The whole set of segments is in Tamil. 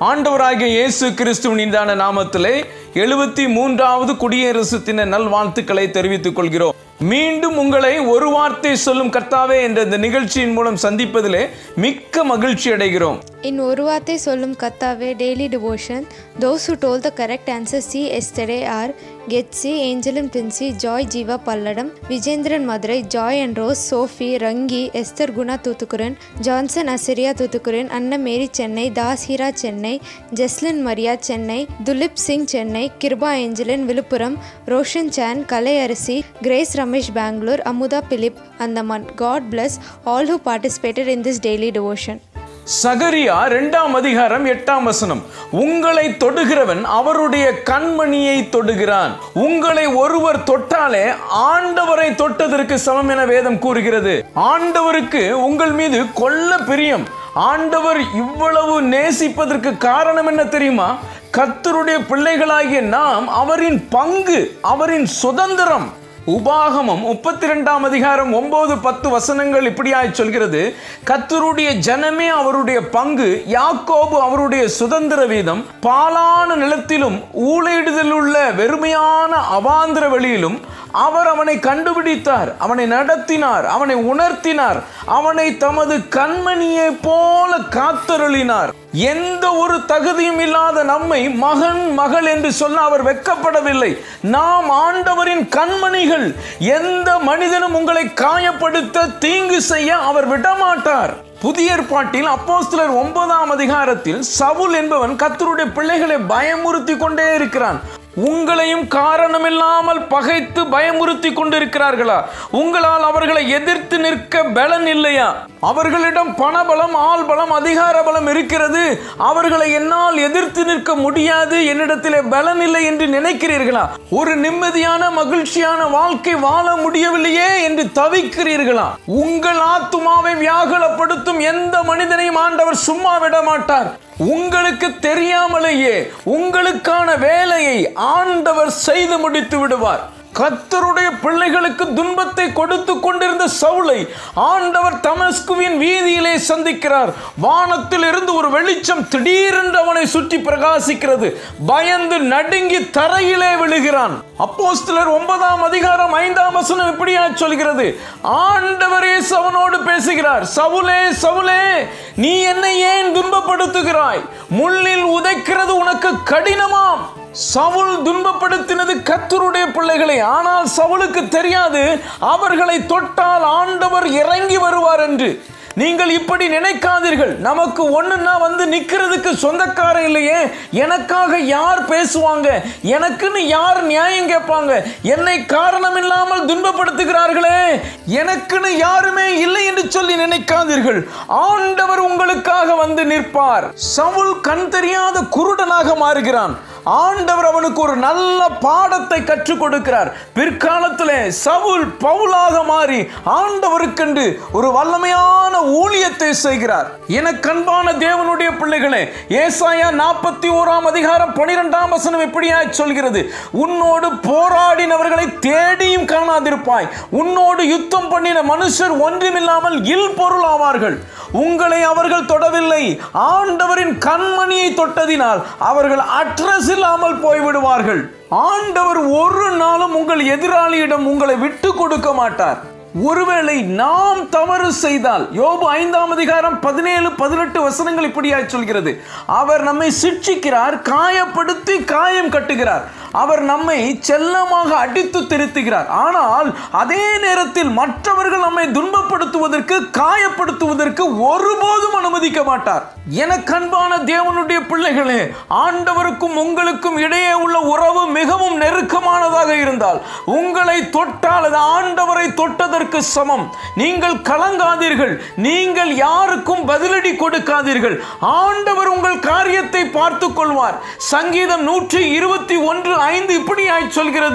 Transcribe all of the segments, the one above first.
ஆண்டவராகிய இயேசு கிறிஸ்துவின் இந்தான நாமத்திலே எழுபத்தி மூன்றாவது குடியரசு தின நல்வாழ்த்துக்களை தெரிவித்துக் கொள்கிறோம் மீண்டும் உங்களை ஒரு வார்த்தை சொல்லும் கர்த்தாவே என்ற இந்த நிகழ்ச்சியின் மூலம் சந்திப்பதிலே மிக்க மகிழ்ச்சி அடைகிறோம் In ஒரு வார்த்தை சொல்லும் கத்தாவே daily devotion those who told the correct answer see yesterday are Getsy ஏஞ்சலும் Princy Joy Jeeva Palladam Vijendran Madurai Joy and Rose Sophie Rangi Esther Guna தூத்துக்குரன் ஜான்சன் அசிரியா தூத்துக்குரன் Anna Mary Chennai Das Heera Chennai Jeslin Maria Chennai Tulip Singh Chennai Kiruba Angeline Villupuram Roshan சான் Kalai Arasi Grace Ramesh Bangalore Amutha Philip Andaman God bless all who participated in this daily devotion சகரியா இரண்டாம் அதிகாரம் எட்டாம் வசனம் உங்களை தொடுகிறவன் அவருடைய கண்மணியை தொடுகிறான் உங்களை ஒருவர் தொட்டாலே ஆண்டவரை தொட்டதற்கு சமம் என வேதம் கூறுகிறது ஆண்டவருக்கு உங்கள் மீது கொள்ள பிரியம் ஆண்டவர் இவ்வளவு நேசிப்பதற்கு காரணம் என்ன தெரியுமா கர்த்தருடைய பிள்ளைகளாகிய நாம் அவரின் பங்கு அவரின் சுதந்திரம் உபாகமம் முப்பத்தி ரெண்டாம் அதிகாரம் ஒன்பது பத்து வசனங்கள் இப்படியாய் சொல்கிறது கத்தருடைய ஜனமே அவருடைய பங்கு யாக்கோபு அவருடைய சுதந்திர வீதம் பாலான நிலத்திலும் ஊழையிடுதல் உள்ள வெறுமையான அவாந்திர வெளியிலும் அவர் அவனை கண்டுபிடித்தார் அவனை நடத்தினார் அவனை உணர்த்தினார் அவனை தமது கண்மணியை போல காத்தருளினார் எந்த ஒரு தகுதியும் இல்லாத நம்மை மகன் மகள் என்று சொல்ல அவர் வெட்கப்படவில்லை நாம் ஆண்டவரின் கண்மணிகள் எந்த மனிதனும் உங்களை காயப்படுத்த தீங்கு செய்ய அவர் விடமாட்டார் புதிய ஏற்பாட்டில் அப்போஸ்தலர் ஒன்பதாம் அதிகாரத்தில் சவுல் என்பவன் கத்தருடைய பிள்ளைகளை பயமுறுத்தி கொண்டே இருக்கிறான் உங்களையும் காரணமில்லாமல் பகைத்து பயமுறுத்தி கொண்டிருக்கிறார்களா உங்களால் அவர்களை எதிர்த்து நிற்க பலன் இல்லையா அவர்களிடம் பணபலம் ஆள் பலம் அதிகார பலம் இருக்கிறது அவர்களை என்னால் எதிர்த்து நிற்க முடியாது என்னிடத்திலே பலன் இல்லை என்று நினைக்கிறீர்களா ஒரு நிம்மதியான மகிழ்ச்சியான வாழ்க்கை வாழ முடியவில்லையே என்று தவிக்கிறீர்களா உங்கள் ஆத்துமாவை வியாகுலப்படுத்தும் எந்த மனிதனையும் ஆண்டவர் சும்மா விட மாட்டார் உங்களுக்கு தெரியாமலேயே உங்களுக்கான வேலையை ஆண்டவர் செய்து முடித்து விடுவார் கத்தருடைய பிள்ளைகளுக்கு துன்பத்தை கொடுத்து கொண்டிருந்த சவுளை ஆண்டவர் தமஸ்குவின் வீதியிலே சந்திக்கிறார் வானத்தில் இருந்து ஒரு வெளிச்சம் திடீரென்று அவனை சுற்றி பிரகாசிக்கிறது பயந்து நடுங்கி தரையிலே விழுகிறான் அப்போஸ்தலர் ஒன்பதாம் அதிகாரம் ஐந்தாம் வசனம் இப்படியா சொல்கிறது ஆண்டவரே சவனோடு பேசுகிறார் சவுலே சவுலே நீ என்னை ஏன் துன்பப்படுத்துகிறாய் முள்ளில் உதைக்கிறது உனக்கு கடினமாம் சவுல் துன்பப்படுத்தினது கத்தருடைய பிள்ளைகளை ஆனால் சவுலுக்கு தெரியாது அவர்களை தொட்டால் ஆண்டவர் இறங்கி வருவார் என்று நீங்கள் இப்படி நினைக்காதீர்கள் நமக்கு ஒண்ணுன்னா வந்து நிக்கிறதுக்கு சொந்தக்காரன் இல்லையே எனக்காக யார் பேசுவாங்க எனக்குன்னு யார் நியாயம் கேட்பாங்க என்னை காரணம் இல்லாமல் துன்பப்படுத்துகிறார்களே எனக்குன்னு யாருமே இல்லை என்று சொல்லி நினைக்காதீர்கள் ஆண்டவர் உங்களுக்காக வந்து நிற்பார் சவுல் கண் தெரியாத குருடனாக மாறுகிறான் ஆண்டவர் அவனுக்கு ஒரு நல்ல பாடத்தை கற்றுக் கொடுக்கிறார் பிற்காலத்திலே சவுல் பவுலாக மாறி ஆண்டவருக்கென்று ஒரு வல்லமையான ஊழியத்தை செய்கிறார் எனக்கு அன்பான தேவனுடைய பிள்ளைகளே ஏசாயா நாற்பத்தி ஓராம் அதிகாரம் பனிரெண்டாம் வசனம் எப்படியாய் சொல்கிறது உன்னோடு போராடினவர்களை தேடியும் காணாதிருப்பாய் உன்னோடு யுத்தம் பண்ணின மனுஷர் ஒன்றுமில்லாமல் இல் பொருள் ஆவார்கள் உங்களை அவர்கள் தொடவில்லை ஆண்டவரின் கண்மணியை தொட்டதினால் அவர்கள் அட்ரஸ் இல்லாமல் போய்விடுவார்கள் ஆண்டவர் ஒரு நாளும் உங்கள் எதிராளியிடம் உங்களை விட்டு கொடுக்க மாட்டார் ஒருவேளை நாம் தவறு செய்தால் யோபு ஐந்தாம் அதிகாரம் பதினேழு பதினெட்டு வசனங்கள் இப்படியாய் சொல்கிறது அவர் நம்மை சிட்சிக்கிறார் காயப்படுத்தி காயம் கட்டுகிறார் அவர் நம்மை செல்லமாக அடித்து திருத்துகிறார் ஆனால் அதே நேரத்தில் மற்றவர்கள் நம்மை துன்பப்படுத்துவதற்கு காயப்படுத்துவதற்கு ஒருபோதும் அனுமதிக்க மாட்டார் எனக்கு அன்பான தேவனுடைய பிள்ளைகளே ஆண்டவருக்கும் உங்களுக்கும் இடையே உள்ள உறவு மிகவும் நெருக்கமானதாக இருந்தால் உங்களை தொட்டால் அது ஆண்டவரை தொட்டதற்கு சமம் நீங்கள் கலங்காதீர்கள் நீங்கள் யாருக்கும் பதிலடி கொடுக்காதீர்கள் ஆண்டவர் உங்கள் காரியத்தை பார்த்து கொள்வார் சங்கீதம் நூற்றி இருபத்தி ஒன்று ஐந்து இப்படியாய் சொல்கிறது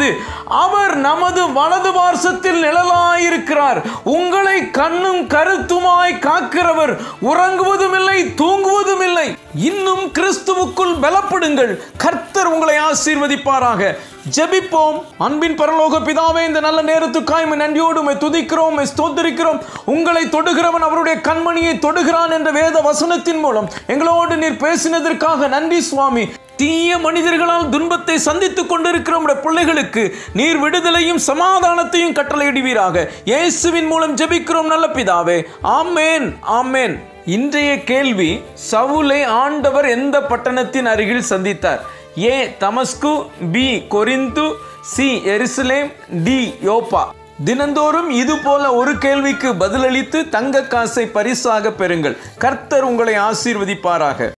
அவர் நமது வலது பார்சத்தில் நிழலாயிருக்கிறார் உங்களை கண்ணும் கருத்துமாய் காக்கிறவர் உறங்குவதும் இல்லை தூங்குவதும் இல்லை இன்னும் கிறிஸ்துவுக்குள் பலப்படுங்கள் கர்த்தர் உங்களை ஆசீர்வதிப்பாராக ஜெபிப்போம் அன்பின் பரலோக பிதாவே இந்த நல்ல நேரத்துக்காய் உம்மை நன்றியோடு உம்மை துதிக்கிறோம் உம்மை ஸ்தோத்திரிக்கிறோம் உங்களை தொடுகிறவன் அவருடைய கண்மணியை தொடுகிறான் என்ற வேத வசனத்தின் மூலம் எங்களோடு நீர் பேசினதற்காக நன்றி சுவாமி தீய மனிதர்களால் துன்பத்தை சந்தித்துக் கொண்டிருக்கிற உம்முடைய பிள்ளைகளுக்கு நீர் விடுதலையும் சமாதானத்தையும் கட்டளையிடுவீராக இயேசுவின் மூலம் ஜெபிக்கிறோம் நல்ல பிதாவே ஆமேன் ஆமேன் இன்றைய கேள்வி சவுலை ஆண்டவர் எந்த பட்டணத்தின் அருகில் சந்தித்தார் ஏ தமஸ்கு பி கொரிந்து சி எருசலேம் டி யோப்பா தினந்தோறும் இது போல ஒரு கேள்விக்கு பதிலளித்து தங்க காசை பரிசாக பெறுங்கள் கர்த்தர் உங்களை ஆசீர்வதிப்பாராக